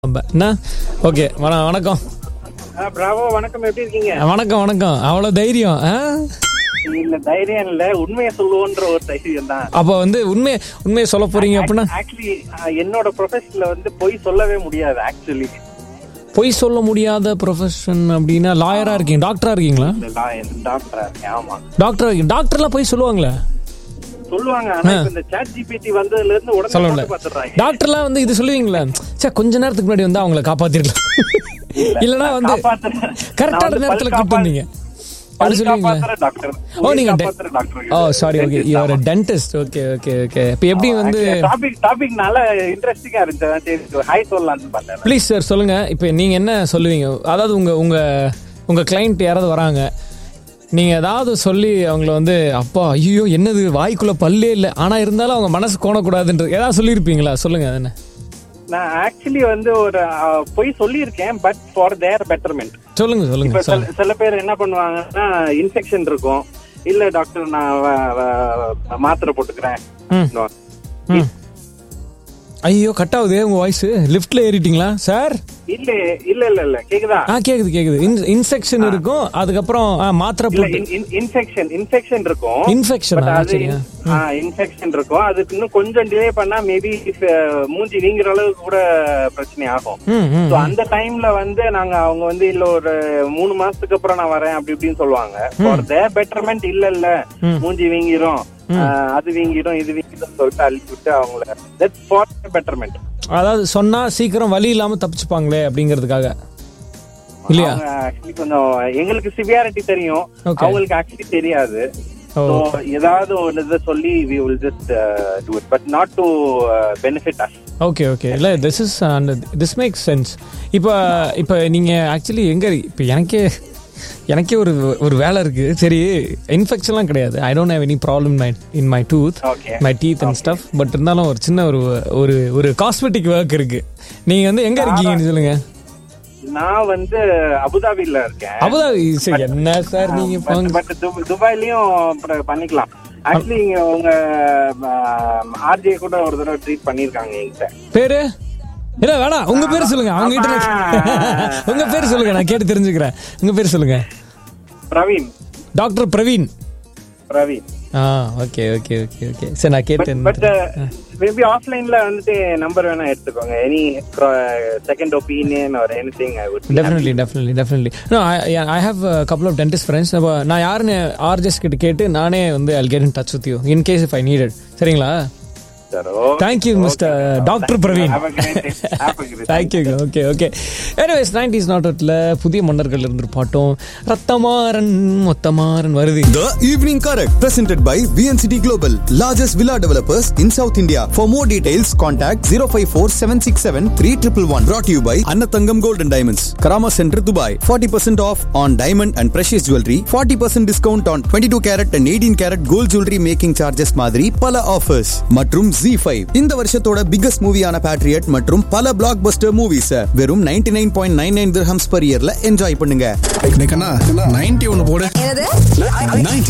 நம்ம என்ன ஓகே வண வணக்கம் பிராவோ வணக்கம் எப்படி இருக்கீங்க வணக்கம் வணக்கம் அவ்வளோ தைரியம் ஆ இல்ல தைரியம் இல்ல உண்மையை சொல்லுவோன்ற ஒரு தைரியம் தான் அப்போ வந்து உண்மை உண்மையை சொல்ல போறீங்க அப்படின்னா ஆக்சுவலி என்னோட ப்ரொஃபஷன்ல வந்து போய் சொல்லவே முடியாது ஆக்சுவலி பொய் சொல்ல முடியாத ப்ரொஃபஷன் அப்படின்னா லாயரா இருக்கீங்க டாக்டரா இருக்கீங்களா டாக்டரா இருக்கேன் ஆமா டாக்டரா இருக்கீங்க டாக்டர்லாம் போய் சொல்லுவாங்களே சொல்லுவாங்க ஆனா இப்ப இந்த சாட் ஜிபிடி வந்ததுல இருந்து உடனே சொல்லல போட்டு பாத்துறாங்க டாக்டர்லாம் வந்து இது சொல்லுவீங்களா சே கொஞ்ச நேரத்துக்கு முன்னாடி வந்து அவங்கள காப்பாத்திருக்கலாம் இல்லனா வந்து காப்பாத்துறேன். கரெக்டான நான் வந்து நேரத்துல பல் கூப்பிட்டு வந்தீங்க அப்படி பல் சொல்லுவீங்களா காப்பாத்துற டாக்டர் ஓ நீங்க doctor oh sorry okay you're dentist okay okay okay இப்போ எப்படி வந்து டாபிக் டாபிக் நல்ல இன்ட்ரெஸ்டிங்கா இருந்துச்சு அதான் சரி ஹாய் சொல்லலாம்னு பார்த்தேன் ப்ளீஸ் சார் சொல்லுங்க இப்போ நீங்க என்ன சொல்லுவீங்க அதாவது உங்க உங்க உங்க கிளைண்ட் யாராவது வராங்க நீங்க ஏதாவது சொல்லி அவங்கள வந்து அப்பா ஐயோ என்னது வாய்க்குள்ள பல்லே இல்லை ஆனா இருந்தாலும் அவங்க மனசு கோணக்கூடாதுன்றது ஏதாவது சொல்லியிருப்பீங்களா சொல்லுங்க அது என்ன நான் ஆக்சுவலி வந்து ஒரு அஹ், பொய் சொல்லியிருக்கேன் பட் ஃபார் தேர் பெட்டர்மெண்ட் சொல்லுங்க சொல்லுங்க இப்ப சொல்லுங்க சில சில பேர் என்ன பண்ணுவாங்கன்னா இன்ஃபெக்ஷன் இருக்கும் இல்ல டாக்டர் நான் வ- வ- மாத்திரை போட்டுக்கிறேன் ம். ஐயோ கட் ஆகுது உங்க வாய்ஸ் லிஃப்ட்ல ஏறிட்டீங்களா சார் இல்ல இல்ல இல்ல இல்ல கேக்குதா ஆ கேக்குது கேக்குது இன்செக்ஷன் இருக்கும் அதுக்கப்புறம் ஆ, மாத்திரை இல்ல போட்டு இன்ஃபெக்ஷன் இன்ஃபெக்ஷன் இருக்கும் Infection But ஆ? அது சரியா? இன்ஃபெக்ஷன் இருக்கும் அதுக்கு இன்னும் கொஞ்சம் டிலே பண்ணா மேபி மூஞ்சி நீங்கிற அளவுக்கு கூட பிரச்சனை ஆகும் ம் ம் So, அந்த டைம்ல வந்து நாங்க அவங்க வந்து இல்ல ஒரு மூணு மாசத்துக்கு அப்புறம் நான் வரேன் அப்படி இப்படின்னு சொல்லுவாங்க ஃபார் தேர் பெட்டர்மெண்ட் இல்ல இல்ல மூஞ்சி வீங்கிரும் ஆஹ், அது வீங்கிடும் இது வீங்கிடும் சொல்லிட்டு அழிச்சு விட்டு அவங்கள தட்ஸ் ஃபார் பெட்டர்மெண்ட் அதாவது சொன்னா சீக்கிரம் வலி இல்லாம தப்பிச்சுப்பாங்களே அப்படிங்கிறதுக்காக இல்லையா ஆக்சுவலி கொஞ்சம் எங்களுக்கு சிவியாரிட்டி தெரியும் Okay. அவங்களுக்கு ஆக்சுவலி தெரியாது ஓ. So, ஏதாவது ஒரு இதை சொல்லி we will just do it but not to benefit us okay okay இல்லை this is this makes sense இப்போ இப்போ நீங்கள் ஆக்சுவலி எங்கே இப்போ எனக்கே எனக்கே ஒரு ஒரு வேலை இருக்கு சரி இன்ஃபெக்ஷன்லாம் கிடையாது I don't have any problem my in my tooth Okay. My teeth and stuff but இருந்தாலும் ஒரு சின்ன ஒரு ஒரு ஒரு காஸ்மெட்டிக் ஒர்க் இருக்கு நீங்கள் வந்து எங்கே இருக்கீங்கன்னு சொல்லுங்க நான் வந்து அபுதாபில இருக்கேன் அபுதாபி சரி என்ன சார் நீங்கள் போங்க பட் துபாய்லயும் அப்புறம் பண்ணிக்கலாம் ஆக்சுவலி இங்க உங்க ஆர்ஜே கூட ஒரு தடவை ட்ரீட் பண்ணிருக்காங்க என்கிட்ட பேரு இல்ல வேணாம் உங்க பேர் சொல்லுங்க அவங்க கிட்ட நான் உங்க பேர் சொல்லுங்க நான் கேட்டு தெரிஞ்சுக்கிறேன் உங்க பேர் சொல்லுங்க பிரவீன் டாக்டர் பிரவீன் பிரவீன் ஆ ஓகே ஓகே ஓகே ஓகே சரி நான் கேட்டேன் பட் மேபி ஆஃப்லைன்ல வந்துட்டு நம்பர் வேணா எடுத்துக்கோங்க any second opinion or any thing I would definitely definitely definitely no I have couple of dentist friends நான் யாருன்னு ஆர்ஜஸ் கிட்ட கேட்டு நானே வந்து I get in touch with you in case if I needed சரிங்களா thank you mister doctor Praveen thank you okay okay anyways nineties நாட்டத்தில் புதிய மன்னர்கள் இருந்து பாட்டும் ரத்தமாறன் மொத்தமாறன் வருது The Evening Correct, presented by VNCT Global, largest villa developers in South India. For more details, contact 054 767 3111. Brought to you by Annatangam Gold and Diamonds, Karama Center, Dubai. 40% off on diamond and precious jewelry. 40% discount on 22 carat and 18 carat gold jewelry making charges மாதிரி பல offers மற்றும் Z5 இந்த வருஷத்தோட biggest மூவியான Patriot மற்றும் பல black Bastar movies வெறும் 99.99 nine point nine nine dirhams per இயர்ல enjoy பண்ணுங்க நைன்டி ஒன்னு போடு என்னது 90